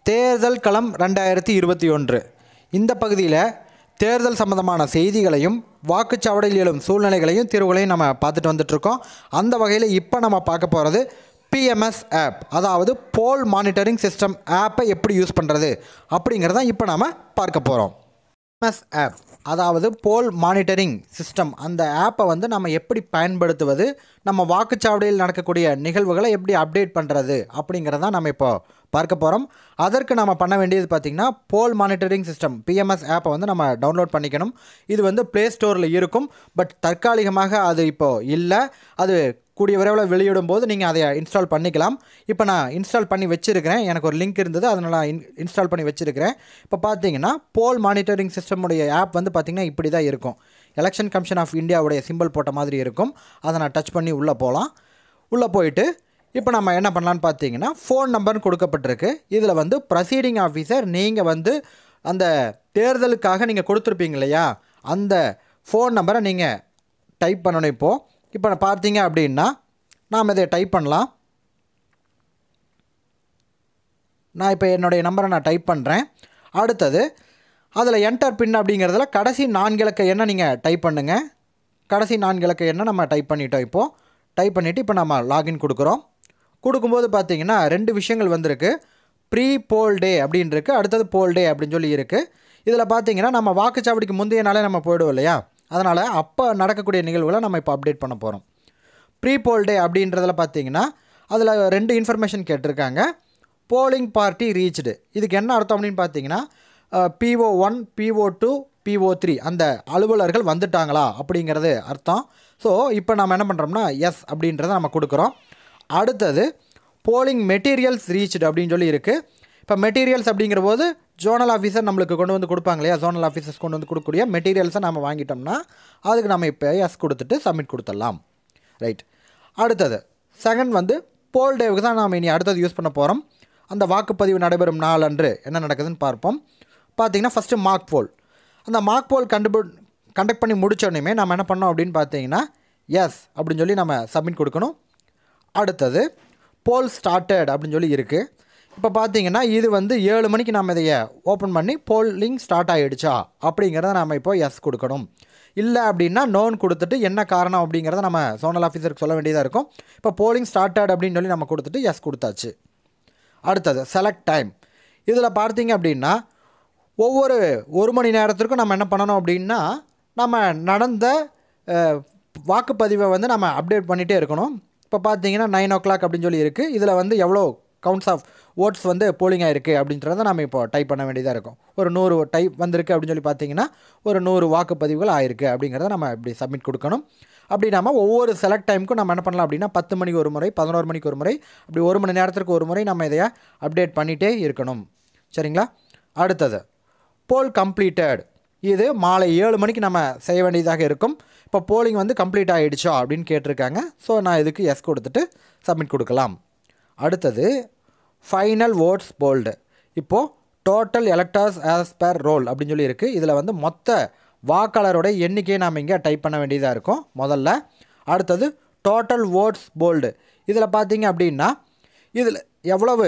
தேர்தல் களம் ரெண்டாயிரத்தி இருபத்தி ஒன்று இந்த பகுதியில் தேர்தல் சம்பந்தமான செய்திகளையும் வாக்குச்சாவடியில் எழும் சூழ்நிலைகளையும் தீர்வுகளையும் நம்ம பார்த்துட்டு வந்துட்ருக்கோம் அந்த வகையில் இப்போ நம்ம பார்க்க போகிறது பிஎம்எஸ் ஆப் அதாவது போல் மானிட்டரிங் சிஸ்டம் ஆப்பை எப்படி யூஸ் பண்ணுறது அப்படிங்கிறத இப்போ நாம் பார்க்க போகிறோம் எம்எஸ் ஆப் அதாவது போல் மானிட்டரிங் சிஸ்டம் அந்த ஆப்பை வந்து நம்ம எப்படி பயன்படுத்துவது நம்ம வாக்குச்சாவடியில் நடக்கக்கூடிய நிகழ்வுகளை எப்படி அப்டேட் பண்ணுறது அப்படிங்கிறத நம்ம இப்போ பார்க்க போகிறோம் அதற்கு நம்ம பண்ண வேண்டியது பார்த்திங்கன்னா போல் மானிட்டரிங் சிஸ்டம் பிஎம்எஸ் ஆப்பை வந்து நம்ம டவுன்லோட் பண்ணிக்கணும் இது வந்து ப்ளே ஸ்டோரில் இருக்கும் பட் தற்காலிகமாக அது இப்போது இல்லை அது கூடிய விரைவில் வெளியிடும் போது நீங்கள் அதை இன்ஸ்டால் பண்ணிக்கலாம் இப்போ நான் இன்ஸ்டால் பண்ணி வச்சுருக்கிறேன் எனக்கு ஒரு லிங்க் இருந்தது அதனால் நான் இன் இன்ஸ்டால் பண்ணி வச்சுருக்கிறேன் இப்போ பார்த்தீங்கன்னா போல் மானிட்டரிங் சிஸ்டமுடைய ஆப் வந்து பார்த்திங்கன்னா இப்படி தான் இருக்கும் எலெக்ஷன் கமிஷன் ஆஃப் இந்தியாவுடைய சிம்பிள் போட்ட மாதிரி இருக்கும் அதை நான் டச் பண்ணி உள்ளே போகலாம் உள்ளே போயிட்டு இப்போ நம்ம என்ன பண்ணலான்னு பார்த்தீங்கன்னா ஃபோன் நம்பர்னு கொடுக்கப்பட்டிருக்கு இதில் வந்து ப்ரசீடிங் ஆஃபீஸர் நீங்கள் வந்து அந்த தேர்தலுக்காக நீங்கள் கொடுத்துருப்பீங்க இல்லையா அந்த ஃபோன் நம்பரை நீங்கள் டைப் பண்ணணும் இப்போது இப்போ பார்த்தீங்க அப்படின்னா நாம் இதை டைப் பண்ணலாம் நான் இப்போ என்னுடைய நம்பரை நான் டைப் பண்ணுறேன் அடுத்தது அதில் என்டர் பின் அப்படிங்கிறதுல கடைசி நான்கு இலக்க எண்ணை நீங்கள் டைப் பண்ணுங்கள் கடைசி நான்கு இலக்க எண்ணை நம்ம டைப் பண்ணிட்டோம் இப்போது டைப் பண்ணிவிட்டு இப்போ நம்ம லாகின் கொடுக்குறோம் கொடுக்கும்போது பார்த்தீங்கன்னா ரெண்டு விஷயங்கள் வந்திருக்கு ப்ரீ போல் டே அப்படின்னு இருக்குது அடுத்தது போல் டே அப்படின்னு சொல்லி இருக்குது இதில் பார்த்தீங்கன்னா நம்ம வாக்குச்சாவடிக்கு முந்தைய நாளே நம்ம போயிடுவோம் இல்லையா அதனால் அப்போ நடக்கக்கூடிய நிகழ்வுகளை நம்ம இப்போ அப்டேட் பண்ண போகிறோம் ப்ரீ போல் டே அப்படின்றதில் பார்த்தீங்கன்னா அதில் ரெண்டு இன்ஃபர்மேஷன் கேட்டிருக்காங்க போலிங் பார்ட்டி ரீச்டு இதுக்கு என்ன அர்த்தம் அப்படின்னு பார்த்தீங்கன்னா PO one PO two PO three அந்த அலுவலர்கள் வந்துட்டாங்களா அப்படிங்கிறது அர்த்தம் ஸோ இப்போ நம்ம என்ன பண்ணுறோம்னா எஸ் அப்படின்றத நம்ம கொடுக்குறோம் அடுத்தது போலிங் மெட்டீரியல்ஸ் ரீச்டு அப்படின்னு சொல்லி இருக்குது இப்போ மெட்டீரியல்ஸ் அப்படிங்கிற போது ஜோனல் ஆஃபீஸர் நம்மளுக்கு கொண்டு வந்து கொடுப்பாங்க இல்லையா ஜோனல் ஆஃபீஸர்ஸ் கொண்டு வந்து கொடுக்கக்கூடிய மெட்டீரியல்ஸை நம்ம வாங்கிட்டோம்னா அதுக்கு நம்ம இப்போ எஸ் கொடுத்துட்டு சப்மிட் கொடுத்துடலாம் ரைட் அடுத்தது செகண்ட் வந்து போல் டேவுக்கு தான் நாம் இனி அடுத்தது யூஸ் பண்ண போகிறோம் அந்த வாக்குப்பதிவு நடைபெறும் நாள் அன்று என்ன நடக்குதுன்னு பார்ப்போம் பார்த்தீங்கன்னா ஃபஸ்ட்டு மார்க் போல் அந்த மார்க் போல் கண்டுபி கண்டக்ட் பண்ணி முடிச்சோடனே நம்ம என்ன பண்ணோம் அப்படின்னு பார்த்தீங்கன்னா எஸ் அப்படின்னு சொல்லி நம்ம சப்மிட் கொடுக்கணும் அடுத்தது போல் ஸ்டார்டட் அப்படின்னு சொல்லி இருக்குது இப்போ பார்த்தீங்கன்னா இது வந்து ஏழு மணிக்கு நம்ம இதைய ஓப்பன் பண்ணி போலிங் ஸ்டார்ட் ஆகிடுச்சா அப்படிங்கிறத நம்ம இப்போ எஸ் கொடுக்கணும் இல்லை அப்படின்னா நோன் கொடுத்துட்டு என்ன காரணம் அப்படிங்கிறத நம்ம சோனல் ஆஃபீஸருக்கு சொல்ல வேண்டியதாக இருக்கும் இப்போ போலிங் ஸ்டார்டட் அப்படின்னு சொல்லி நம்ம கொடுத்துட்டு எஸ் கொடுத்தாச்சு அடுத்தது செலக்ட் டைம் இதில் பார்த்தீங்க அப்படின்னா ஒவ்வொரு ஒரு மணி நேரத்திற்கும் நம்ம என்ன பண்ணணும் அப்படின்னா நம்ம நடந்த அஹ், வாக்குப்பதிவை வந்து நம்ம அப்டேட் பண்ணிகிட்டே இருக்கணும் இப்போ பார்த்தீங்கன்னா நைன் ஓ கிளாக் அப்படின்னு சொல்லி இருக்குது இதில் வந்து எவ்வளோ கவுண்ட்ஸ் ஆஃப் ஓட்ஸ் வந்து போலிங் ஆயிருக்கு அப்படின்றத நம்ம இப்போ டைப் பண்ண வேண்டியதாக இருக்கும் ஒரு நூறு டைப் வந்திருக்கு அப்படின்னு சொல்லி பார்த்தீங்கன்னா ஒரு நூறு வாக்குப்பதிவுகள் ஆயிருக்கு அப்படிங்கிறத நம்ம இப்படி சப்மிட் கொடுக்கணும் அப்படி நம்ம ஒவ்வொரு செலக்ட் டைமுக்கும் நம்ம என்ன பண்ணலாம் அப்படின்னா பத்து மணிக்கு ஒரு முறை பதினோரு மணிக்கு ஒரு முறை அப்படி ஒரு மணி நேரத்திற்கு ஒரு முறை நம்ம இதைய அப்டேட் பண்ணிகிட்டே இருக்கணும் சரிங்களா அடுத்தது போல் கம்ப்ளீட்டட் இது மாலை ஏழு மணிக்கு நம்ம செய்ய வேண்டியதாக இருக்கும் இப்போ போலிங் வந்து கம்ப்ளீட் ஆகிடுச்சா அப்படின்னு கேட்டிருக்காங்க ஸோ நான் இதுக்கு எஸ் கொடுத்துட்டு சப்மிட் கொடுக்கலாம் அடுத்தது ஃபைனல் ஓட்ஸ் போல்டு இப்போது total electors as per roll அப்படின்னு சொல்லி இருக்குது இதில் வந்து மொத்த வாக்காளரோட எண்ணிக்கையை நாம் இங்கே டைப் பண்ண வேண்டியதாக இருக்கும் முதல்ல அடுத்தது டோட்டல் ஓட்ஸ் போல்டு இதில் பார்த்தீங்க அப்படின்னா இதில் எவ்வளவு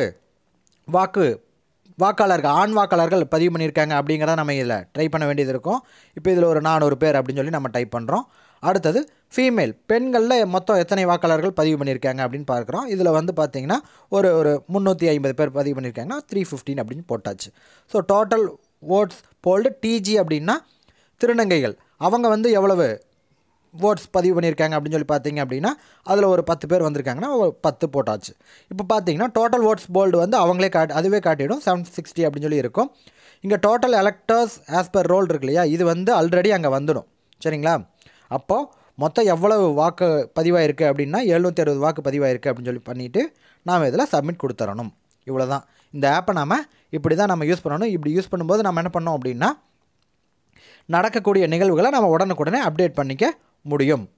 வாக்கு வாக்காளர்கள் ஆண் வாக்காளர்கள் பதிவு பண்ணியிருக்காங்க அப்படிங்கிறத நம்ம இதில் ட்ரை பண்ண வேண்டியது இருக்கும் இப்போ இதில் ஒரு நானூறு பேர் அப்படின்னு சொல்லி நம்ம டைப் பண்ணுறோம் அடுத்தது ஃபீமேல் பெண்களில் மொத்தம் எத்தனை வாக்காளர்கள் பதிவு பண்ணியிருக்காங்க அப்படின்னு பார்க்குறோம் இதில் வந்து பார்த்தீங்கன்னா ஒரு ஒரு முந்நூற்றி ஐம்பது பேர் பதிவு பண்ணியிருக்காங்கன்னா த்ரீ ஃபிஃப்டின் அப்படின்னு போட்டாச்சு so total votes polled TG அப்படின்னா திருநங்கைகள் அவங்க வந்து எவ்வளவு ஓட்ஸ் பதிவு பண்ணியிருக்காங்க அப்படின்னு சொல்லி பார்த்தீங்க அப்படின்னா அதில் ஒரு பத்து பேர் வந்திருக்காங்கன்னா ஒரு பத்து போட்டாச்சு இப்போ பார்த்தீங்கன்னா டோட்டல் ஓட்ஸ் போல்டு வந்து அவங்களே காட்டு அதுவே காட்டிடும் செவன் சிக்ஸ்டி அப்படின்னு சொல்லி இருக்கும் இங்கே total electors as per roll இருக்கு இல்லையா இது வந்து ஆல்ரெடி அங்கே வந்துடும் சரிங்களா அப்போது மொத்தம் எவ்வளவு வாக்கு பதிவாயிருக்கு அப்படின்னா எழுநூற்றி அறுபது வாக்கு பதிவாயிருக்கு அப்படின்னு சொல்லி பண்ணிவிட்டு நாம் இதில் சப்மிட் கொடுத்துறணும் இவ்வளோ தான் இந்த ஆப்பை நாம் இப்படி தான் நம்ம யூஸ் பண்ணணும் இப்படி யூஸ் பண்ணும்போது நம்ம என்ன பண்ணோம் அப்படின்னா நடக்கக்கூடிய நிகழ்வுகளை நம்ம உடனுக்குடனே அப்டேட் பண்ணிக்க முடியும்